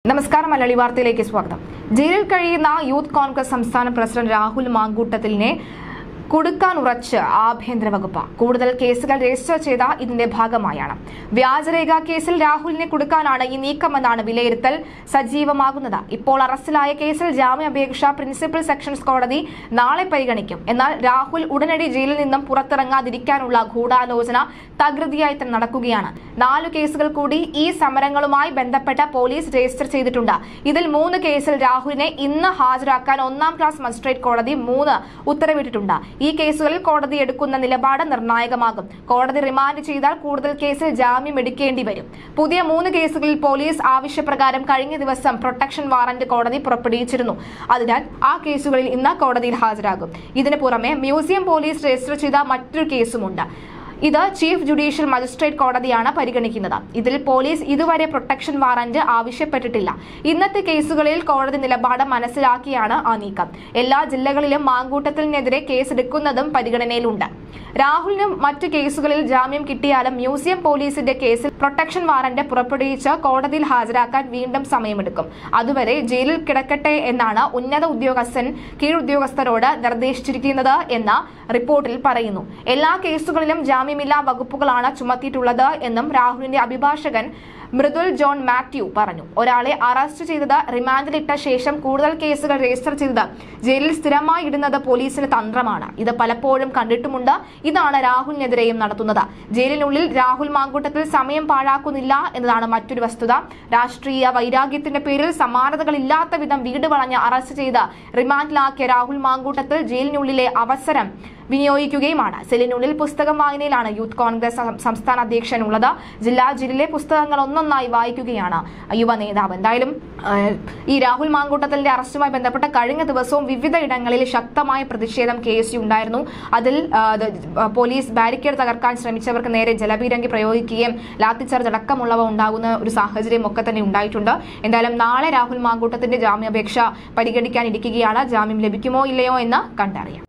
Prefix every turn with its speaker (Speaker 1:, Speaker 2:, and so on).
Speaker 1: നമസ്കാരം മലയാളി വാർത്തയിലേക്ക് സ്വാഗതം ജയിലിൽ കഴിയുന്ന യൂത്ത് കോൺഗ്രസ് സംസ്ഥാന പ്രസിഡന്റ് രാഹുൽ മാങ്കൂട്ടത്തിലിനെ കൊടുക്കാൻ ഉറച്ച് ആഭ്യന്തര വകുപ്പ് കൂടുതൽ കേസുകൾ രജിസ്റ്റർ ചെയ്ത ഇതിന്റെ ഭാഗമായാണ് വ്യാജരേഖ കേസിൽ രാഹുലിനെ കൊടുക്കാനാണ് ഈ നീക്കമെന്നാണ് വിലയിരുത്തൽ സജീവമാകുന്നത് ഇപ്പോൾ അറസ്റ്റിലായ കേസിൽ ജാമ്യാപേക്ഷ പ്രിൻസിപ്പൽ സെഷൻസ് കോടതി നാളെ പരിഗണിക്കും എന്നാൽ രാഹുൽ ഉടനടി ജയിലിൽ നിന്നും പുറത്തിറങ്ങാതിരിക്കാനുള്ള ഗൂഢാലോചന തകൃതിയായി തന്നെ നടക്കുകയാണ് നാലു കേസുകൾ കൂടി ഈ സമരങ്ങളുമായി ബന്ധപ്പെട്ട പോലീസ് രജിസ്റ്റർ ചെയ്തിട്ടുണ്ട് ഇതിൽ മൂന്ന് കേസിൽ രാഹുലിനെ ഇന്ന് ഹാജരാക്കാൻ ഒന്നാം ക്ലാസ് മജിസ്ട്രേറ്റ് കോടതി മൂന്ന് ഉത്തരവിട്ടിട്ടുണ്ട് ഈ കേസുകളിൽ കോടതി എടുക്കുന്ന നിലപാട് നിർണായകമാകും കോടതി റിമാൻഡ് ചെയ്താൽ കൂടുതൽ കേസിൽ ജാമ്യം എടുക്കേണ്ടി വരും പുതിയ മൂന്ന് കേസുകളിൽ പോലീസ് ആവശ്യപ്രകാരം കഴിഞ്ഞ ദിവസം പ്രൊട്ടക്ഷൻ വാറന്റ് കോടതി പുറപ്പെടുവിച്ചിരുന്നു അതിനാൽ ആ കേസുകളിൽ ഇന്ന് കോടതിയിൽ ഹാജരാകും ഇതിനു പുറമെ മ്യൂസിയം പോലീസ് രജിസ്റ്റർ ചെയ്ത മറ്റൊരു കേസുമുണ്ട് ഇത് ചീഫ് ജുഡീഷ്യൽ മജിസ്ട്രേറ്റ് കോടതിയാണ് പരിഗണിക്കുന്നത് ഇതിൽ പോലീസ് ഇതുവരെ പ്രൊട്ടക്ഷൻ വാറന്റ് ആവശ്യപ്പെട്ടിട്ടില്ല ഇന്നത്തെ കേസുകളിൽ കോടതി നിലപാട് മനസ്സിലാക്കിയാണ് ആ നീക്കം എല്ലാ ജില്ലകളിലും മാങ്കൂട്ടത്തിനെതിരെ കേസെടുക്കുന്നതും പരിഗണനയിലുണ്ട് രാഹുലിനും മറ്റ് കേസുകളിൽ ജാമ്യം കിട്ടിയാലും മ്യൂസിയം പോലീസിന്റെ കേസിൽ പ്രൊട്ടക്ഷൻ വാറന്റ് പുറപ്പെടുവിച്ച് കോടതിയിൽ ഹാജരാക്കാൻ വീണ്ടും സമയമെടുക്കും അതുവരെ ജയിലിൽ കിടക്കട്ടെ എന്നാണ് ഉന്നത ഉദ്യോഗസ്ഥൻ കീഴുദ്യോഗസ്ഥരോട് നിർദ്ദേശിച്ചിരിക്കുന്നത് എന്ന റിപ്പോർട്ടിൽ പറയുന്നു എല്ലാ കേസുകളിലും ജാമ്യമില്ലാ വകുപ്പുകളാണ് ചുമത്തിയിട്ടുള്ളത് എന്നും രാഹുലിന്റെ അഭിഭാഷകൻ മൃദുൽ ജോൺ മാത്യു പറഞ്ഞു ഒരാളെ അറസ്റ്റ് ചെയ്തത് റിമാൻഡിലിട്ട ശേഷം കൂടുതൽ കേസുകൾ രജിസ്റ്റർ ചെയ്തത് ജയിലിൽ സ്ഥിരമായി ഇടുന്നത് പോലീസിന് തന്ത്രമാണ് ഇത് പലപ്പോഴും കണ്ടിട്ടുമുണ്ട് ഇതാണ് രാഹുലിനെതിരെയും നടത്തുന്നത് ജയിലിനുള്ളിൽ രാഹുൽ മാങ്കൂട്ടത്തിൽ സമയം പാഴാക്കുന്നില്ല എന്നതാണ് മറ്റൊരു വസ്തുത രാഷ്ട്രീയ വൈരാഗ്യത്തിന്റെ പേരിൽ സമാനതകളില്ലാത്ത വിധം വീട് വളഞ്ഞ് അറസ്റ്റ് ചെയ്ത് റിമാൻഡിലാക്കിയ രാഹുൽ മാങ്കൂട്ടത്തിൽ ജയിലിനുള്ളിലെ അവസരം വിനിയോഗിക്കുകയുമാണ് സെല്ലിനുള്ളിൽ പുസ്തകം വായനയിലാണ് യൂത്ത് കോൺഗ്രസ് സം- സംസ്ഥാന അധ്യക്ഷൻ ഉള്ളത് ജില്ലാ ജില്ലയിലെ പുസ്തകങ്ങൾ ഒന്നൊന്നായി വായിക്കുകയാണ് യുവ നേതാവ് എന്തായാലും ആ, ഈ രാഹുൽ മാങ്കൂട്ടത്തിന്റെ അറസ്റ്റുമായി ബന്ധപ്പെട്ട കഴിഞ്ഞ ദിവസവും വിവിധ ഇടങ്ങളിൽ ശക്തമായ പ്രതിഷേധം കെ എസ് യു ഉണ്ടായിരുന്നു അതിൽ ആ, ഇത്, ആ, പോലീസ് ബാരിക്കേഡ് തകർക്കാൻ ശ്രമിച്ചവർക്ക് നേരെ ജലപീരങ്കി പ്രയോഗിക്കുകയും ലാത്തിച്ചാർജ് അടക്കമുള്ളവ ഉണ്ടാകുന്ന ഒരു സാഹചര്യം ഒക്കെ തന്നെ ഉണ്ടായിട്ടുണ്ട് എന്തായാലും നാളെ രാഹുൽ മാങ്കൂട്ടത്തിന്റെ ജാമ്യാപേക്ഷ പരിഗണിക്കാനിരിക്കുകയാണ് ജാമ്യം ലഭിക്കുമോ ഇല്ലയോ എന്ന് കണ്ടറിയാം